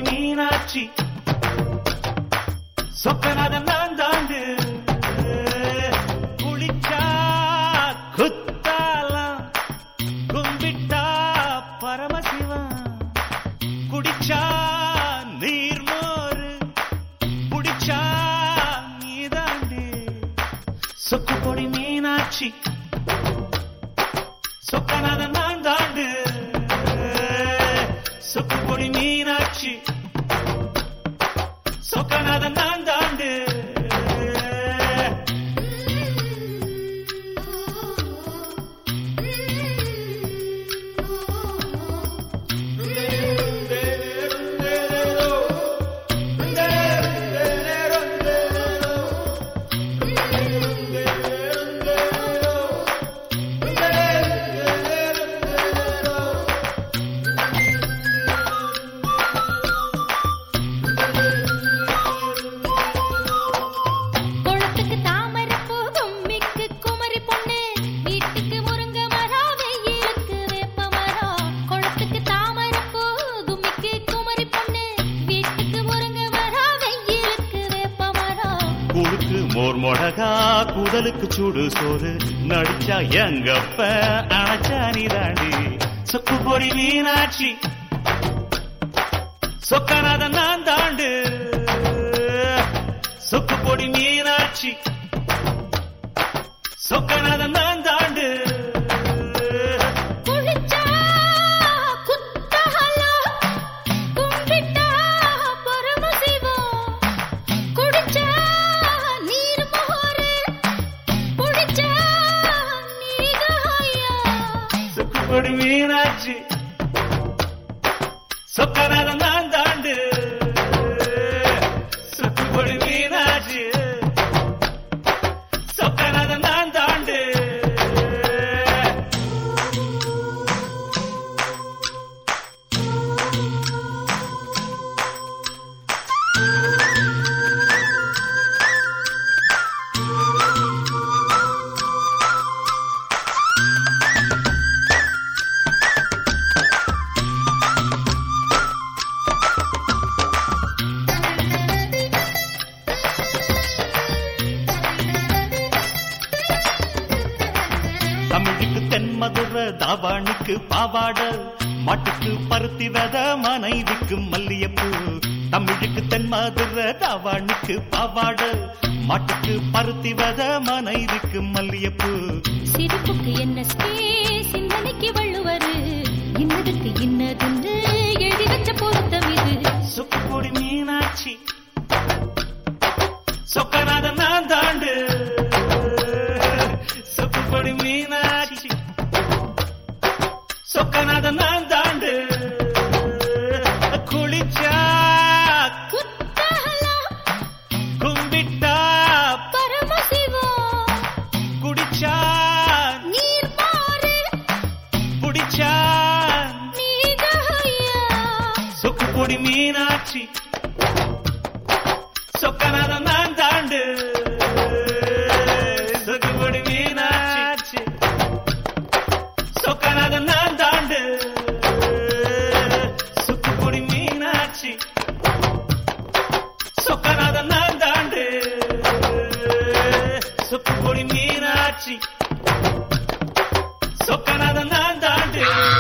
மீனாட்சி சொக்கநாத நான் தாண்டு குளிச்சா குத்தாலாம் கும்பிட்டா பரமசிவம் குடிச்சா நீர்மோரு குடிச்சா நீதாண்டு சொக்கு பொடி மீனாட்சி சொக்கநாத நான் தாண்டு சொக்கு பொடி மீனாட்சி சொக்கநாத நான் தாண்டு குளத்துக்கு தாமரை பூ கும்மிக்கு குமரி பொண்ணு வீட்டுக்கு முருங்க மரம் வெயிலுக்கு வேப்ப மரம் குளத்துக்கு தாமரை பூ கும்மிக்கு குமரி பொண்ணு வீட்டுக்கு முருங்க மரம் வெயிலுக்கு வேப்ப மரம் குழுக்கு மோர் மொழகா குடலுக்கு சுடு சோறு நடிச்சா எங்கப்ப அணைச்சா நீதாண்டி சொக்கு பொடி மீனாட்சி சொக்கநாத நான் தாண்டு சொக்கு பொடி மீனாட்சி சொக்கநாத நான் தாண்டு குளிச்சா குத்தஹலம் கும்பிட்டா பரமசிவம் குடிச்சா நீர் மோரு குடிச்சா நீதாயா சொக்கு பொடி மீனாட்சி சொக்கநாத நான் தாண்டு சொக்கு பொடி மீனாட்சி சொக்கநாத நான் தாண்டு தமிழுக்கு தென்மதுர தாவாணிக்கு பாவாட மாட்டுக்கு பருத்தி வித மனைவிக்கு மல்லியப்பூ தமிழுக்கு தென்மதுர தாவாணிக்கு பாவாட மாட்டுக்கு பருத்தி வித மனைவிக்கு மல்லியப்பூ சிரிப்புக்கு என்ன ஸ்பேஸ் சிந்தனைக்கு வள்ளுவரு இன்னதுக்கு இன்னதுன்னு எழுதி வச்ச பொருத்தம் இது சுக்குடி மீனாட்சி சொக்கநாத நான் தாண்டு சுக்குடி மீனாட்சி சொக்கநாத நான் தாண்டு குளிச்சா குத்தஹலம் கும்பிட்டா பரமசிவம் குடிச்சா நீர் மோரு குடிச்சா நீதாயா சொக்கு பொடி மீனாட்சி சொக்கநாத நான் தாண்டு சொக்கு பொடி மீனாட்சி சொக்கநாத நான் தாண்டு சொக்கு பொடி மீனாட்சி சொக்கநாத நான் தாண்டு சொக்கு பொடி மீனாட்சி சொக்கநாத நான் தாண்டு